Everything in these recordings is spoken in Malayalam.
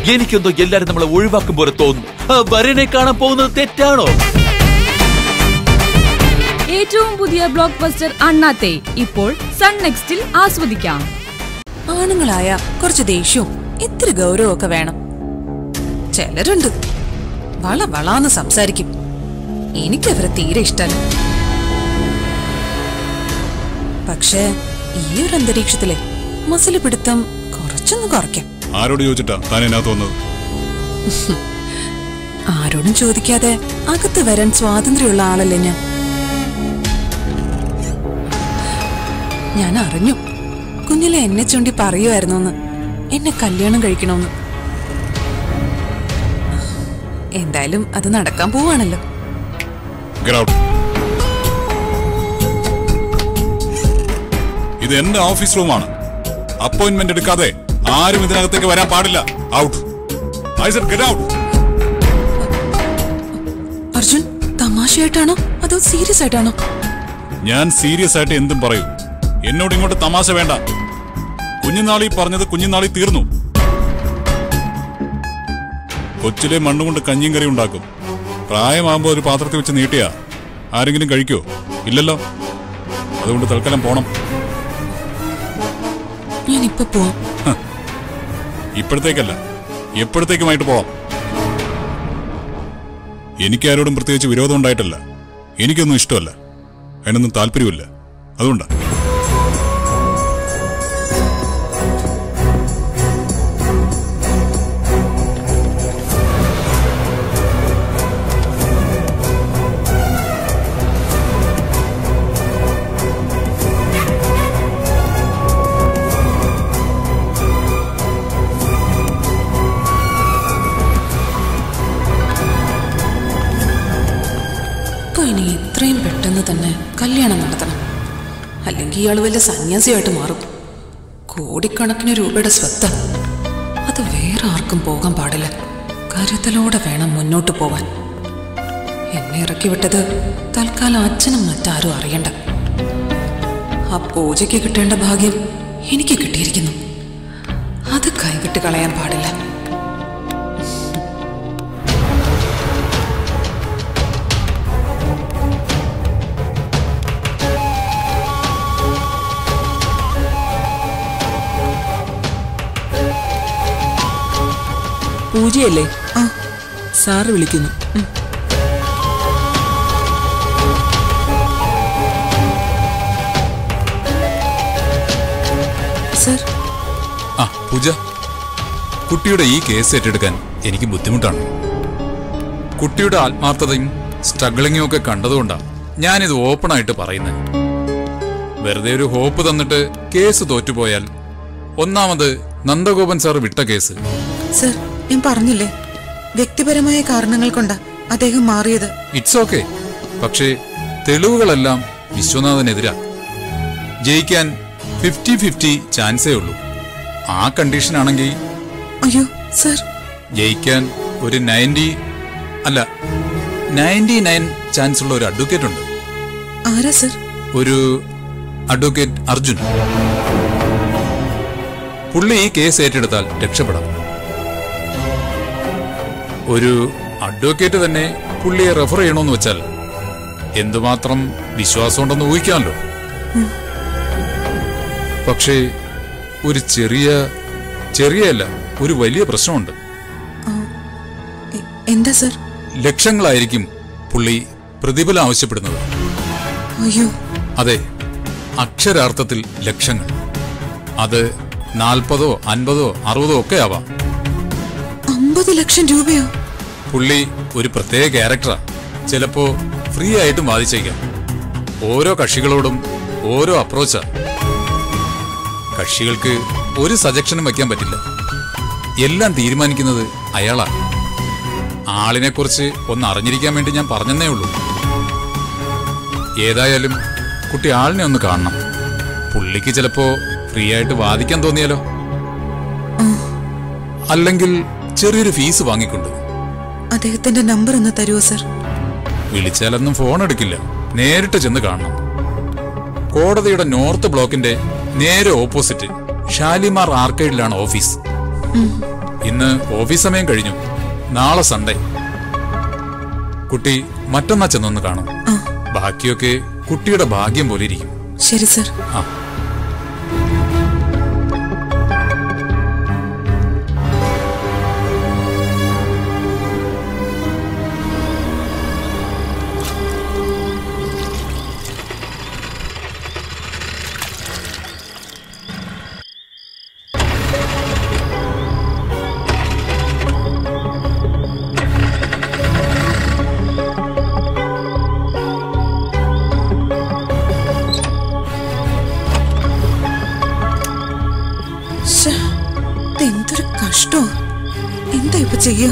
എനിക്കെന്തോ എല്ലാരും നമ്മളെ ഒഴിവാക്കും പോലെ തോന്നുന്നു ആ വരനെ കാണാൻ പോകുന്നത് തെറ്റാണോ ഏറ്റവും പുതിയ ബ്ലോക്ക് ബസ്റ്റർ അണ്ണാത്തെ ഇപ്പോൾ സൺ നെക്സ്റ്റിൽ ആസ്വദിക്കാം ആണുങ്ങളായ കുറച്ച് ദേഷ്യവും ഇത്തിരി ഗൗരവമൊക്കെ വേണം ചിലരുണ്ട് വള വളാന്ന് സംസാരിക്കും എനിക്കവരെ തീരെ ഇഷ്ടമല്ല പക്ഷേ ഈ ഒരു അന്തരീക്ഷത്തിലെ മസിൽ പിടുത്തം കുറച്ചൊന്ന് കുറയ്ക്കാം ആരോട് ചോദിച്ചിട്ടാ താൻ ഇതിനകത്ത് വന്നത് ആരോടും ചോദിക്കാതെ അകത്ത് വരാൻ സ്വാതന്ത്ര്യമുള്ള ആളല്ലേ ഞാൻ ഞാൻ അറിഞ്ഞു കുഞ്ഞിലെ എന്നെ ചൂണ്ടി പറയുമായിരുന്നു എന്നെ കല്യാണം കഴിക്കണമെന്ന് എന്തായാലും അത് നടക്കാൻ പോവാണല്ലോ Get out. ഇത് എന്റെ ഓഫീസ് റൂമാണ് അപ്പോയിന്റ്മെന്റ് എടുക്കാതെ ആരും ഇതിനകത്തേക്ക് വരാൻ പാടില്ല out I said get out Arjun തമാശയായിട്ടാണോ അതോ സീരിയസ് ആയിട്ടാണോ ഞാൻ സീരിയസ് ആയിട്ട് എന്തും പറയും എന്നോട് ഇങ്ങോട്ട് തമാശ വേണ്ട കുഞ്ഞുനാളി പറഞ്ഞത് കുഞ്ഞുനാളി തീർന്നു കൊച്ചിലെ മണ്ണുകൊണ്ട് കഞ്ഞിയും കറി ഉണ്ടാക്കും പ്രായമാകുമ്പോൾ ഒരു പാത്രത്തിൽ വെച്ച് നീട്ടിയാ ആരെങ്കിലും കഴിക്കോ ഇല്ലല്ലോ അതുകൊണ്ട് തൽക്കാലം പോണം ഞാൻ ഇപ്പൊ പോവാം ഇപ്പോഴത്തേക്കല്ല എപ്പോഴത്തേക്കുമായിട്ട് പോവാം എനിക്കാരോടും പ്രത്യേകിച്ച് വിരോധം ഉണ്ടായിട്ടല്ല എനിക്കൊന്നും ഇഷ്ടമല്ല അതിനൊന്നും താല്പര്യമില്ല അതുകൊണ്ടാ ഇപ്പൊ ഇനി ഇത്രയും പെട്ടെന്ന് തന്നെ കല്യാണം നടത്തണം അല്ലെങ്കിൽ ഇയാൾ വല്ല സന്യാസിയായിട്ട് മാറും കോടിക്കണക്കിന് രൂപയുടെ സ്വത്ത് അത് വേറെ ആർക്കും പോകാൻ പാടില്ല കരുതലോടെ വേണം മുന്നോട്ട് പോവാൻ എന്നെ ഇറക്കി വിട്ടത് തൽക്കാലം അച്ഛനും മറ്റാരും അറിയണ്ട ആ പൂജയ്ക്ക് കിട്ടേണ്ട ഭാഗ്യം എനിക്ക് കിട്ടിയിരിക്കുന്നു അത് കൈവിട്ട് കളയാൻ പാടില്ല പൂജയല്ലേ ആ സാറ് വിളിക്കുന്നു ഉം. സർ ആ പൂജ കുട്ടിയുടെ ഈ കേസ് ഏറ്റെടുക്കാൻ എനിക്ക് ബുദ്ധിമുട്ടാണ് കുട്ടിയുടെ ആത്മാർത്ഥതയും സ്ട്രഗിളിങ്ങും ഒക്കെ കണ്ടതുകൊണ്ടാണ് ഞാനിത് ഓപ്പണായിട്ട് പറയുന്നത് വെറുതെ ഒരു ഹോപ്പ് തന്നിട്ട് കേസ് തോറ്റുപോയാൽ ഒന്നാമത് നന്ദഗോപൻ സാർ വിട്ട കേസ് സർ ഞാൻ പറഞ്ഞില്ലേ വ്യക്തിപരമായ കാരണങ്ങൾ കൊണ്ടാ അദ്ദേഹം മാറിയത് ഇറ്റ്സ് ഓക്കെ പക്ഷേ തെളിവുകളെല്ലാം വിശ്വനാഥനെതിരാ ജയിക്കാൻ ഫിഫ്റ്റി ഫിഫ്റ്റി ചാൻസേ ഉള്ളൂ ആ കണ്ടീഷൻ ആണെങ്കിൽ അയ്യോ സർ ജയിക്കാൻ ഒരു നയൻറ്റി അല്ല നയൻറ്റി നയൻ ചാൻസ് ഉള്ള ഒരു അഡ്വക്കേറ്റ് ഉണ്ട് ആരാ സർ ഒരു അഡ്വക്കേറ്റ് അർജുൻ പുള്ളി ഈ കേസ് ഏറ്റെടുത്താൽ രക്ഷപ്പെടാം ഒരു അഡ്വക്കേറ്റ് തന്നെ പുള്ളിയെ റെഫർ ചെയ്യണമെന്ന് വെച്ചാൽ എന്തുമാത്രം വിശ്വാസമുണ്ടെന്ന് ഊഹിക്കാമല്ലോ പക്ഷേ ഒരു ചെറിയ ചെറിയല്ല ഒരു വലിയ പ്രശ്നമുണ്ട് എ- എന്താ സർ ലക്ഷങ്ങളായിരിക്കും പുള്ളി പ്രതിഫലം ആവശ്യപ്പെടുന്നത് അയ്യോ അതെ അക്ഷരാർത്ഥത്തിൽ ലക്ഷങ്ങൾ അത് നാൽപ്പതോ അൻപതോ അറുപതോ ഒക്കെ ആവാം അമ്പത് ലക്ഷം രൂപയോ പുള്ളി ഒരു പ്രത്യേക ക്യാരക്ടറാ ചിലപ്പോ ഫ്രീ ആയിട്ടും വാദിച്ചേക്കാം ഓരോ കക്ഷികളോടും ഓരോ അപ്രോച്ചാ കക്ഷികൾക്ക് ഒരു സജക്ഷനും വയ്ക്കാൻ പറ്റില്ല എല്ലാം തീരുമാനിക്കുന്നത് അയാളാ ആളിനെക്കുറിച്ച് ഒന്ന് അറിഞ്ഞിരിക്കാൻ വേണ്ടി ഞാൻ പറഞ്ഞെന്നേ ഉള്ളൂ ഏതായാലും കുട്ടി ആളിനെ ഒന്ന് കാണണം പുള്ളിക്ക് ചിലപ്പോ ഫ്രീ ആയിട്ട് വാദിക്കാൻ തോന്നിയാലോ അല്ലെങ്കിൽ ചെറിയൊരു ഫീസ് വാങ്ങിക്കൊണ്ട് അദ്ദേഹത്തിന്റെ നമ്പർ ഒന്ന് തരുമോ സർ വിളിച്ചാലൊന്നും ഫോൺ എടുക്കില്ല നേരിട്ട് ചെന്ന് കാണണം കോടതിയുടെ നോർത്ത് ബ്ലോക്കിന്റെ നേരെ ഓപ്പോസിറ്റ് ഷാലിമാർ ആർക്കേഡിലാണ് ഓഫീസ് ഇന്ന് ഓഫീസ് സമയം കഴിഞ്ഞു നാളെ സൺഡേ കുട്ടി മറ്റന്നാ ചെന്നൊന്ന് കാണും ആ ബാക്കിയൊക്കെ കുട്ടിയുടെ ഭാഗ്യം പോലെ ഇരിക്കും ശരി സർ ആ ശ്ശേ, ഇതെന്തൊരു കഷ്ടോ എന്താ ഇപ്പൊ ചെയ്യ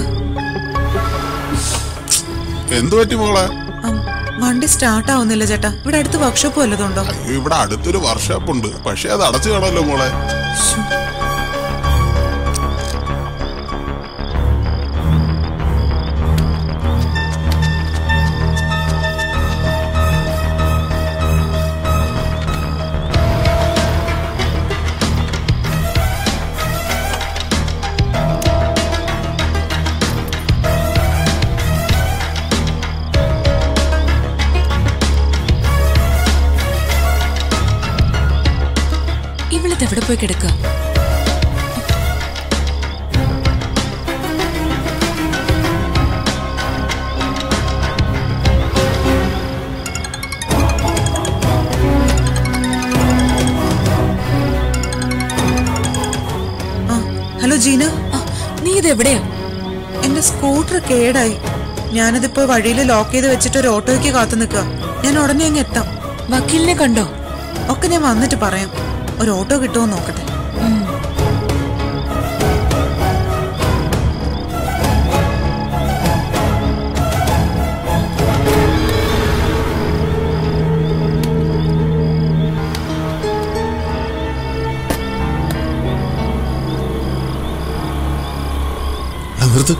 എന്തു പറ്റി മോളെ വണ്ടി സ്റ്റാർട്ട് ആവുന്നില്ല ചേട്ടാ ഇവിടെ അടുത്ത് വർക്ക്ഷോപ്പ് വല്ലതുണ്ടോ ഇവിടെ അടുത്തൊരു വർക്ക്ഷോപ്പ് ഉണ്ട് പക്ഷെ അത് അടച്ചു കാണുമല്ലോ മോളെ ശ്ശോ. ഇവിളത്തെ എവിടെ പോയി കിടക്കുക ആ ഹലോ ജീന ആ, നീ ഇത് എവിടെയാ എന്റെ സ്കൂട്ടർ കേടായി ഞാനതിപ്പോ വഴിയിൽ ലോക്ക് ചെയ്ത് വെച്ചിട്ട് ഒരു ഓട്ടോയ്ക്ക് കാത്തു നിൽക്കുക ഞാൻ ഉടനെ അങ്ങ് എത്താം വക്കീലിനെ കണ്ടോ ഒക്കെ ഞാൻ വന്നിട്ട് പറയാം ഒരു ഓട്ടോ കിട്ടുമോ നോക്കട്ടെ ആ, നിർത്ത്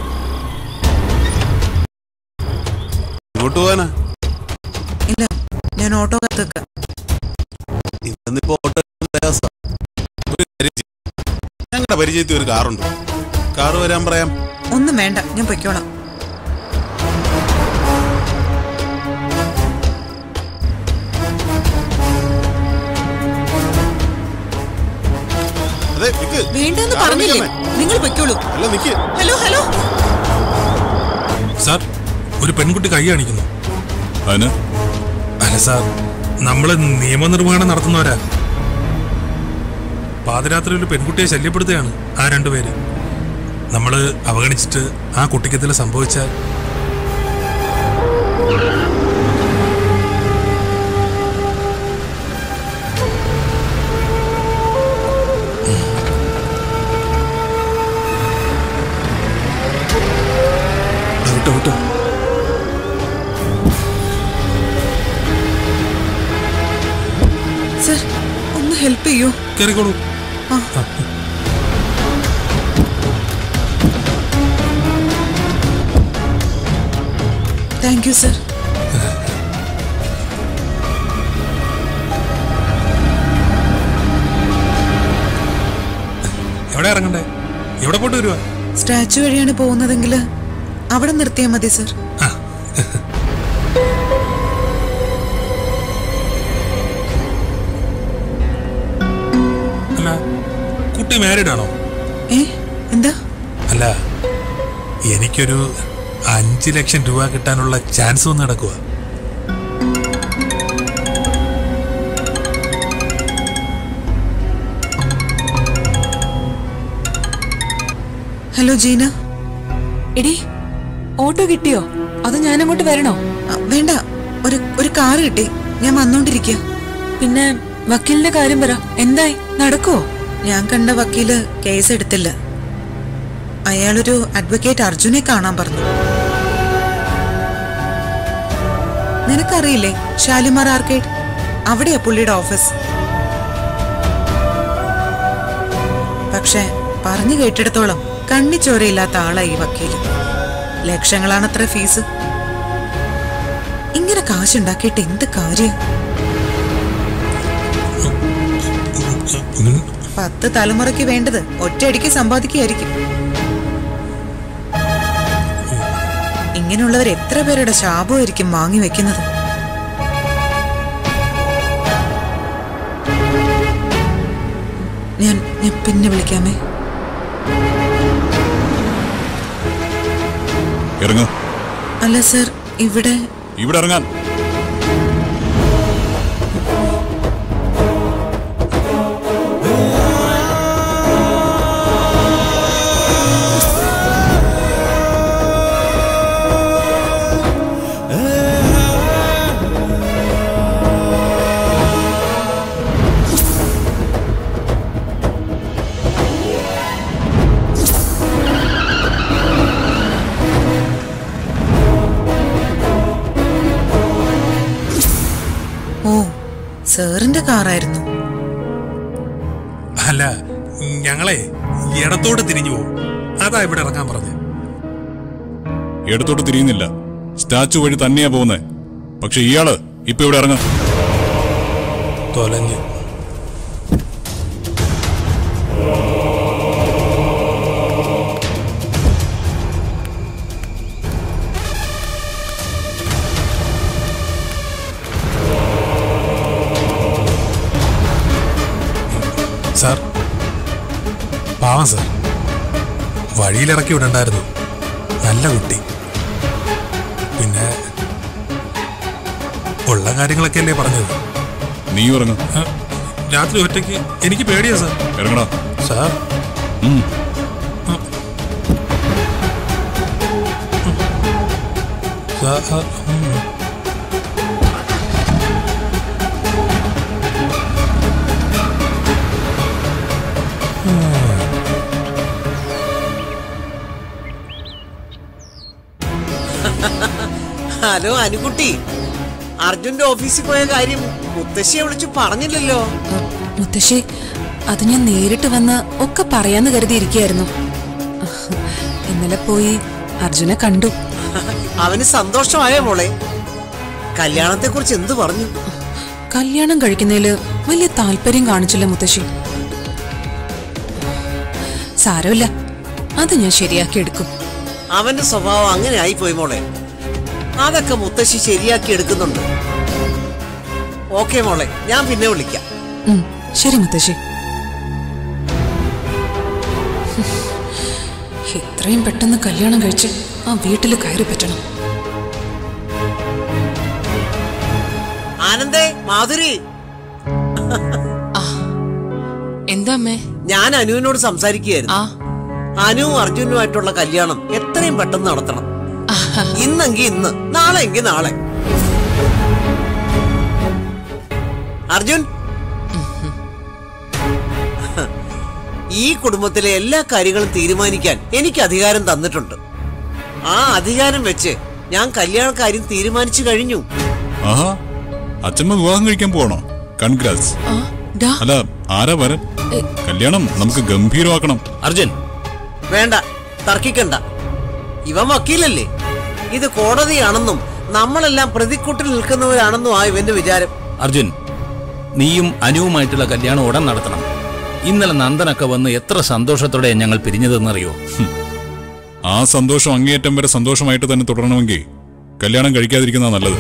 ഇങ്ങോട്ട് പോവാനാ ഇല്ല ഞാൻ ഓട്ടോ കാത്ത് നിൽക്കാം ഇന്നിപ്പോ ഓട്ടോ പ്രയാസാ. ഒരു കാര്യം ചെയ്യ്. ഞങ്ങളുടെ പരിചയത്തിൽ ഒരു കാറുണ്ട് കാറ് വരാൻ പറയാം ഒന്നും വേണ്ട ഞാൻ പൊയ്ക്കോളാം അതെ നിക്ക് വേണ്ടെന്ന് കാറ് പറഞ്ഞില്ലേ വിളിക്കാമേ. നിങ്ങൾ പൊയ്ക്കോളൂ അല്ല നിക്ക് ഹലോ ഹലോ സാർ ഒരു പെൺകുട്ടി കൈ കാണിക്കുന്നു അതിന് അല്ല സാർ നമ്മള് നിയമനിർവഹണം നടത്തുന്നവരാ പാതിരാത്രി ഒരു പെൺകുട്ടിയെ ശല്യപ്പെടുത്തുകയാണ് ആ രണ്ടുപേര് നമ്മള് അവഗണിച്ചിട്ട് ആ കുട്ടിക്ക് എന്തെങ്കിലും സംഭവിച്ചാൽ വിട്ടോ വിട്ടോ സർ ഒന്ന് ഹെൽപ്പ് ചെയ്യൂ കയറിക്കോളൂ താങ്ക് യു സർ എവിടെ ഇറങ്ങണ്ടേ എവിടെ പോയിട്ട് വരുവാ സ്റ്റാച്ചു വഴിയാണ് പോകുന്നതെങ്കിൽ അവിടെ നിർത്തിയാൽ മതി സർ അല്ല കുട്ടി മാരീഡ് ആണോ ഏ എന്താ അല്ല എനിക്കൊരു അഞ്ച് ലക്ഷം രൂപ കിട്ടാനുള്ള ചാൻസ് വന്ന് കിടക്കുക ഹലോ ജീന എടി ഓട്ടോ കിട്ടിയോ അത് ഞാൻ അങ്ങോട്ട് വരണോ ആ, വേണ്ട ഒരു ഒരു കാറ് കിട്ടി ഞാൻ വന്നോണ്ടിരിക്കുക പിന്നെ വക്കീലിന്റെ കാര്യം പറ എന്തായി നടക്കുവോ ഞാൻ കണ്ട വക്കീല് കേസ് എടുത്തില്ല അയാളൊരു അഡ്വക്കേറ്റ് അർജുനെ കാണാൻ പറഞ്ഞു നിനക്കറിയില്ലേ ഷാലിമാർ ആർക്കേഡ് അവിടെയാ പുള്ളിയുടെ ഓഫീസ് പക്ഷെ പറഞ്ഞു കേട്ടിടത്തോളം കണ്ണിച്ചോരയില്ലാത്ത ആളാ ഈ വക്കീല് ലക്ഷങ്ങളാണത്ര ഫീസ് ഇങ്ങനെ കാശുണ്ടാക്കിയിട്ട് എന്ത് കാര്യം ഉം, പത്ത് തലമുറയ്ക്ക് വേണ്ടത് ഒറ്റയടിക്ക് സമ്പാദിക്കുകയായിരിക്കും ഇങ്ങനെയുള്ളവർ എത്ര പേരുടെ ശാപമായിരിക്കും വാങ്ങി വെക്കുന്നത് ഞാൻ ഞാൻ പിന്നെ വിളിക്കാമേ ഇറങ്ങ് അല്ല സർ ഇവിടെ ഇവിടെ ഇറങ്ങാൻ ഓ സാറിന്റെ കാറായിരുന്നു അല്ല ഞങ്ങളെ ഇടത്തോട്ട് തിരിഞ്ഞു പോകും അതാ ഇവിടെ ഇറങ്ങാൻ പറഞ്ഞത് ഇടത്തോട്ട് തിരിയുന്നില്ല സ്റ്റാച്ചു വഴി തന്നെയാ പോകുന്നേ പക്ഷെ ഇയാള് ഇപ്പൊ ഇവിടെ ഇറങ്ങ തൊലഞ്ഞ് സാർ പാവം സാർ വഴിയിലിറക്കി വിടണ്ടായിരുന്നു നല്ല കുട്ടി പിന്നെ ഉള്ള കാര്യങ്ങളൊക്കെ അല്ലേ പറഞ്ഞത് നീ ഇറങ്ങ ആ, രാത്രി ഒറ്റയ്ക്ക് എനിക്ക് പേടിയാ സാർ ഇറങ്ങടാ സാർ ഉം. സാർ ഉം. ഹലോ അനുകുട്ടി അർജുന്റെ ഓഫീസിൽ പോയ കാര്യം മുത്തശ്ശിയെ വിളിച്ചു പറഞ്ഞില്ലല്ലോ മുത്തശ്ശി അത് ഞാൻ നേരിട്ട് വന്ന് ഒക്കെ പറയാന്ന് കരുതിയിരിക്കുകയായിരുന്നു ഇന്നലെ പോയി അർജുനെ കണ്ടു അവന് സന്തോഷമായോ മോളെ കല്യാണത്തെ കുറിച്ച് എന്തു പറഞ്ഞു കല്യാണം കഴിക്കുന്നതില് വലിയ താല്പര്യം കാണിച്ചില്ല മുത്തശ്ശി സാരമില്ല അത് ഞാൻ ശരിയാക്കി എടുക്കും അവന്റെ സ്വഭാവം അങ്ങനെ ആയിപ്പോയി മോളെ അതൊക്കെ മുത്തശ്ശി ശരിയാക്കി എടുക്കുന്നുണ്ട് ഓക്കെ മോളെ ഞാൻ പിന്നെ വിളിക്കാം ഉം, ശരി മുത്തശ്ശി ഇത്രയും പെട്ടെന്ന് കല്യാണം കഴിച്ച് ആ വീട്ടിൽ കയറി പറ്റണം ആനന്ദേ മാധുരി എന്താ അമ്മേ ഞാൻ അനുവിനോട് സംസാരിക്കുകയായിരുന്നു അനുവും അർജുനുമായിട്ടുള്ള കല്യാണം എത്രയും പെട്ടെന്ന് നടത്തണം ഇന്നെങ്കി ഇന്ന് നാളെ എങ്കിൽ നാളെ അർജുൻ ഈ കുടുംബത്തിലെ എല്ലാ കാര്യങ്ങളും തീരുമാനിക്കാൻ എനിക്ക് അധികാരം തന്നിട്ടുണ്ട് ആ അധികാരം വെച്ച് ഞാൻ കല്യാണക്കാര്യം തീരുമാനിച്ചു കഴിഞ്ഞു ആഹാ അച്ഛമ്മ വിവാഹം കഴിക്കാൻ പോകണോ കൺഗ്രാസ് അല്ല ആരാ വരൻ കല്യാണം നമുക്ക് ഗംഭീരമാക്കണം അർജുൻ വേണ്ട തർക്കിക്കണ്ട ഇവൻ വക്കീലല്ലേ ഇത് കോടതിയാണെന്നും നമ്മളെല്ലാം പ്രതിക്കൂട്ടിൽ നിൽക്കുന്നവരാണെന്നും ആ ഇവന്റെ വിചാരം അർജുൻ നീയും അനുവുമായിട്ടുള്ള കല്യാണം ഉടൻ നടത്തണം ഇന്നലെ നന്ദനൊക്കെ വന്ന് എത്ര സന്തോഷത്തോടെ ഞങ്ങൾ പിരിഞ്ഞതെന്നറിയോ ആ സന്തോഷം അങ്ങേയറ്റം വരെ സന്തോഷമായിട്ട് തന്നെ തുടരണമെങ്കിൽ കല്യാണം കഴിക്കാതിരിക്കുന്ന നല്ലത്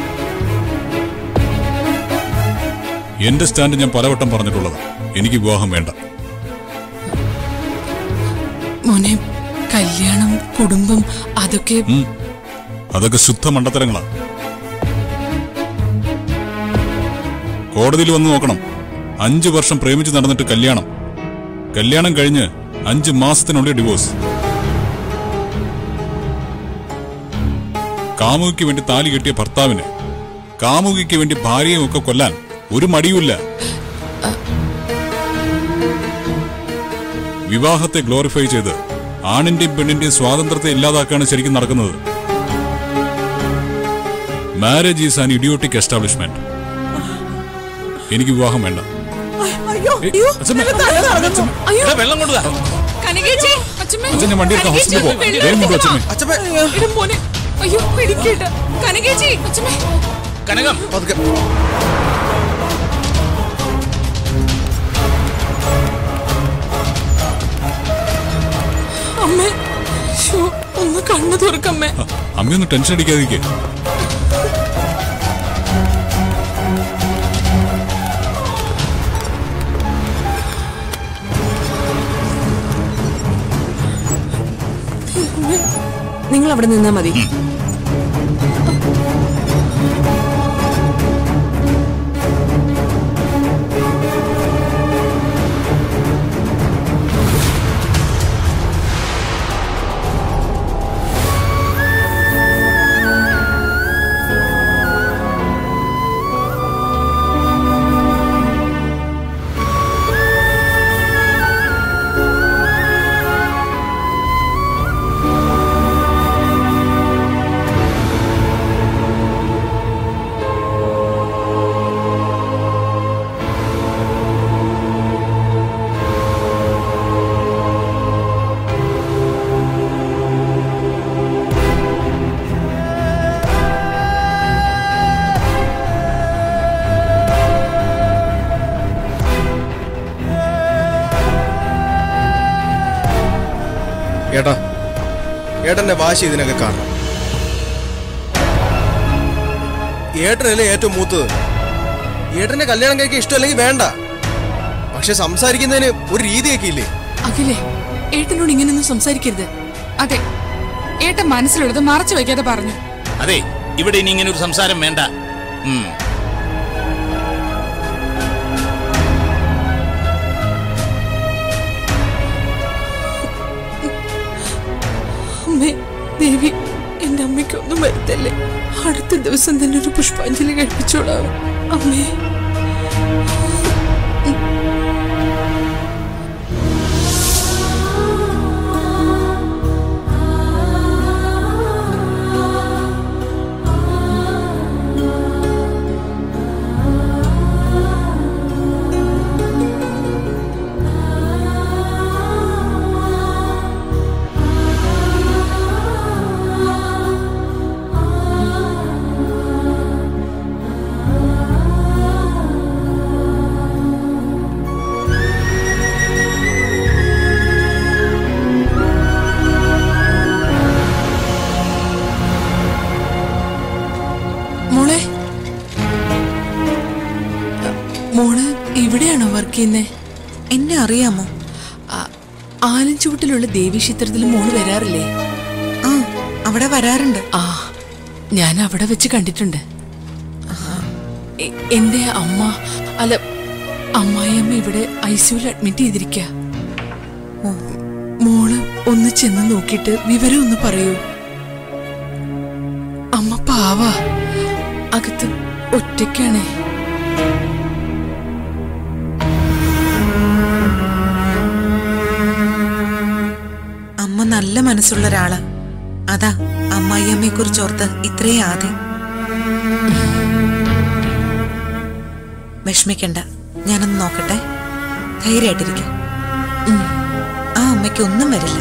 എന്റെ സ്റ്റാൻഡ് ഞാൻ പലവട്ടം പറഞ്ഞിട്ടുള്ളത് എനിക്ക് വിവാഹം വേണ്ട മോനെ കല്യാണം കുടുംബം അതൊക്കെ ഉം. അതൊക്കെ ശുദ്ധ മണ്ടത്തരങ്ങളാ കോടതിയിൽ വന്ന് നോക്കണം അഞ്ചു വർഷം പ്രേമിച്ച് നടന്നിട്ട് കല്യാണം കല്യാണം കഴിഞ്ഞ് അഞ്ച് മാസത്തിനുള്ളിൽ ഡിവോഴ്സ് കാമുകിക്ക് വേണ്ടി താലി കെട്ടിയ ഭർത്താവിന് കാമുകിക്ക് വേണ്ടി ഭാര്യയും ഒക്കെ കൊല്ലാൻ ഒരു മടിയുമില്ല വിവാഹത്തെ ഗ്ലോറിഫൈ ചെയ്ത് ആണിന്റെയും പെണ്ണിന്റെയും സ്വാതന്ത്ര്യത്തെ ഇല്ലാതാക്കാണ് ശരിക്കും നടക്കുന്നത് marriage is an idiotic establishment എനിക്ക് വിവാഹം വേണ്ട അയ്യോ അച്ഛമ്മേ. എടാ, വെള്ളം കൊണ്ടുവാ കനകേച്ചി അച്ഛമ്മേ അച്ഛനെ വണ്ടി എടുക്കാം കനകേച്ചി, ഹോസ്പിറ്റലിൽ പോവാം വെള്ളം വേഗം കൊണ്ടു എടുത്തോ. അച്ഛമ്മേ എടാ മോനെ അയ്യോ പിടിക്കട്ട കനകേച്ചി അച്ഛമ്മേ കനകം അമ്മേ ശ്ശോ, ഒന്ന് കണ്ണു തുറക്കമ്മേ അമ്മയൊന്ന് ടെൻഷൻ അടിക്കാതിരിക്കേ നിങ്ങൾ അവിടെ നിന്നാ മതി ഏട്ടാ ഏട്ടന്റെ വാശി ഇതിനൊക്കെ കാണണം ഏട്ടനല്ലേ ഏറ്റവും മൂത്തത് ഏട്ടന്റെ കല്യാണം കഴിക്കാൻ ഇഷ്ടമല്ലെങ്കിൽ വേണ്ട പക്ഷെ സംസാരിക്കുന്നതിന് ഒരു രീതിയൊക്കെ ഇല്ലേ അഖിലേ ഏട്ടനോട് ഇങ്ങനെയൊന്നും സംസാരിക്കരുത് അതെ ഏട്ടൻ മനസ്സിലുള്ളത് മറച്ചു വെക്കാതെ പറഞ്ഞു അതെ ഇവിടെ ഇനി ഇങ്ങനെ ഒരു സംസാരം വേണ്ട ഉം. അമ്മേ ദേവി എന്റെ അമ്മയ്ക്കൊന്നും വരുത്തല്ലേ അടുത്ത ദിവസം തന്നെ ഒരു പുഷ്പാഞ്ജലി കഴിപ്പിച്ചോളാം അമ്മേ മോളെ മോള് ഇവിടെയാണോ വർക്ക് ചെയ്യുന്നേ എന്നെ അറിയാമോ ആലഞ്ചുവട്ടിലുള്ള ദേവി ക്ഷേത്രത്തിൽ മോള് വരാറില്ലേ ആ അവിടെ വരാറുണ്ട് ആ ഞാൻ അവിടെ വെച്ച് കണ്ടിട്ടുണ്ട് എ- എന്റെ അമ്മ അല്ല അമ്മായിയമ്മ ഇവിടെ ഐ സിയുൽ അഡ്മിറ്റ് ചെയ്തിരിക്ക മോള് ഒന്ന് ചെന്ന് നോക്കിയിട്ട് വിവരം ഒന്ന് പറയൂ അമ്മ പാവ അകത്ത് ഒറ്റയ്ക്കാണേ അമ്മ നല്ല മനസ്സുള്ള ഒരാളാ അതാ അമ്മായിയമ്മയെ കുറിച്ച് ഓർത്ത് ഇത്രയും ആദ്യം വിഷമിക്കണ്ട ഞാനൊന്ന് നോക്കട്ടെ ധൈര്യമായിട്ടിരിക്കും ആ അമ്മയ്ക്ക് ഒന്നും വരില്ല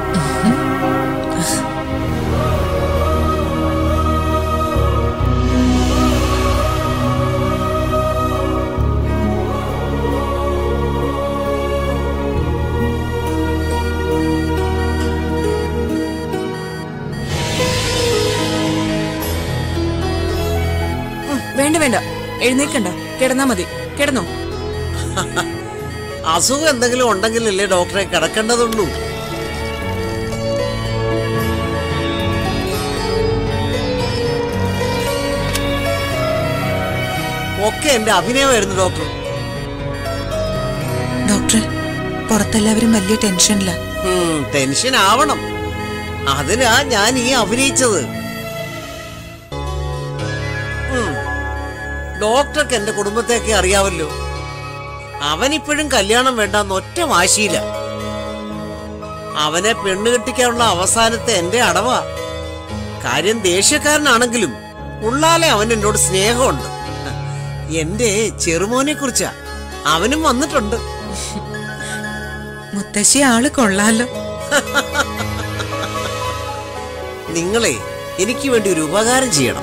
വേണ്ട വേണ്ട എഴുന്നേക്കണ്ട കിടന്നാ മതി കിടന്നോ അസുഖം എന്തെങ്കിലും ഉണ്ടെങ്കിലല്ലേ ഡോക്ടറെ കിടക്കേണ്ടതുള്ളൂ ഒക്കെ എന്റെ അഭിനയമായിരുന്നു ഡോക്ടർ ഡോക്ടർ പുറത്തെല്ലാവരും വലിയ ടെൻഷനില്ല ഉം, ടെൻഷൻ ആവണം അതിനാ ഞാൻ ഈ അഭിനയിച്ചത് ഉം, ഡോക്ടർക്ക് എന്റെ കുടുംബത്തെയൊക്കെ അറിയാവല്ലോ അവനിപ്പോഴും കല്യാണം വേണ്ടെന്ന് ഒറ്റ വാശിയില്ല അവനെ പെണ്ണ് കെട്ടിക്കാനുള്ള അവസാനത്തെ എന്റെ അടവാ കാര്യം ദേഷ്യക്കാരനാണെങ്കിലും ഉള്ളാലെ അവൻ എന്നോട് സ്നേഹമുണ്ട് എന്റെ ചെറുമോനെ കുറിച്ചാ അവനും വന്നിട്ടുണ്ട് മുത്തശ്ശി ആള് കൊള്ളാലോ നിങ്ങളെ എനിക്ക് വേണ്ടി ഒരു ഉപകാരം ചെയ്യണം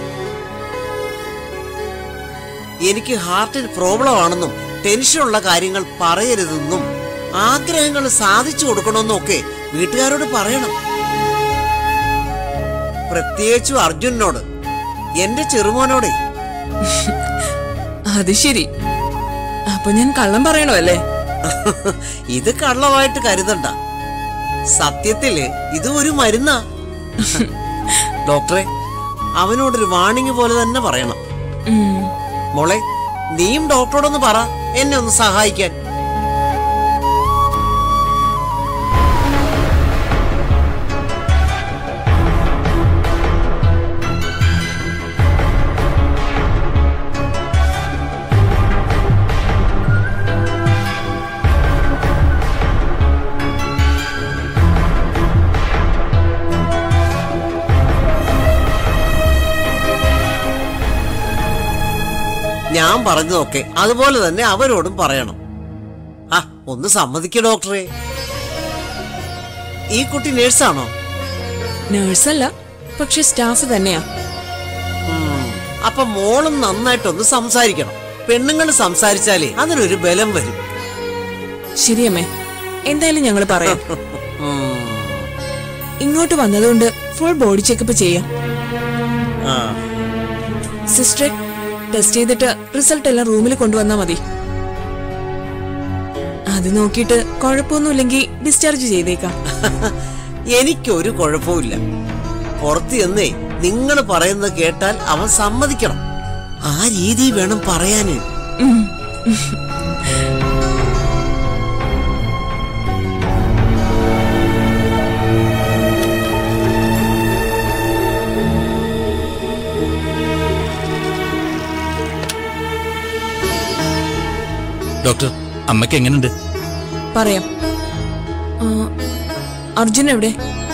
എനിക്ക് ഹാർട്ടിൽ പ്രോബ്ലം ആണെന്നും ടെൻഷനുള്ള കാര്യങ്ങൾ പറയരുതെന്നും ആഗ്രഹങ്ങൾ സാധിച്ചു കൊടുക്കണമെന്നും ഒക്കെ വീട്ടുകാരോട് പറയണം പ്രത്യേകിച്ചും അർജുനോട് എന്റെ ചെറുമോനോടെ അത് ശരി അപ്പൊ ഞാൻ കള്ളം പറയണോ അല്ലേ ഇത് കള്ളമായിട്ട് കരുതണ്ട സത്യത്തില് ഇത് ഒരു മരുന്നാ ഡോക്ടറെ അവനോടൊരു വാണിംഗ് പോലെ തന്നെ പറയണം ഉം. മോളെ നീയും ഡോക്ടറോടൊന്ന് പറ എന്നെ ഒന്ന് സഹായിക്കാൻ ഞാൻ പറഞ്ഞതൊക്കെ അതുപോലെ തന്നെ അവരോടും പറയണം ആ ഒന്ന് സമ്മതിക്ക ഡോക്ടറെ ഈ കുട്ടി നേഴ്സാണോ നേഴ്സല്ല പക്ഷെ സ്റ്റാഫ് തന്നെയാ ഉം, അപ്പൊ മോളും നന്നായിട്ടൊന്ന് സംസാരിക്കണം പെണ്ണുങ്ങൾ സംസാരിച്ചാലേ അതിനൊരു ബലം വരും ശരിയമ്മേ എന്തായാലും ഞങ്ങൾ പറയാം ഉം, ഇങ്ങോട്ട് വന്നതുകൊണ്ട് ഫുൾ ബോഡി ചെക്കപ്പ് ചെയ്യാം ആ, സിസ്റ്ററെ ടെസ്റ്റ് ചെയ്തിട്ട് റിസൾട്ട് എല്ലാം റൂമിൽ കൊണ്ടുവന്നാ മതി അത് നോക്കിയിട്ട് കുഴപ്പമൊന്നുമില്ലെങ്കിൽ ഡിസ്ചാർജ് ചെയ്തേക്കാം എനിക്കൊരു കുഴപ്പമില്ല പുറത്ത് ചെന്നേ നിങ്ങൾ പറയുന്നത് കേട്ടാൽ അവൻ സമ്മതിക്കണം ആ രീതി വേണം പറയാന് ഉം. ഡോക്ടർ അമ്മയ്ക്ക് എങ്ങനെയുണ്ട് പറയാം ആ, അർജുൻ എവിടെ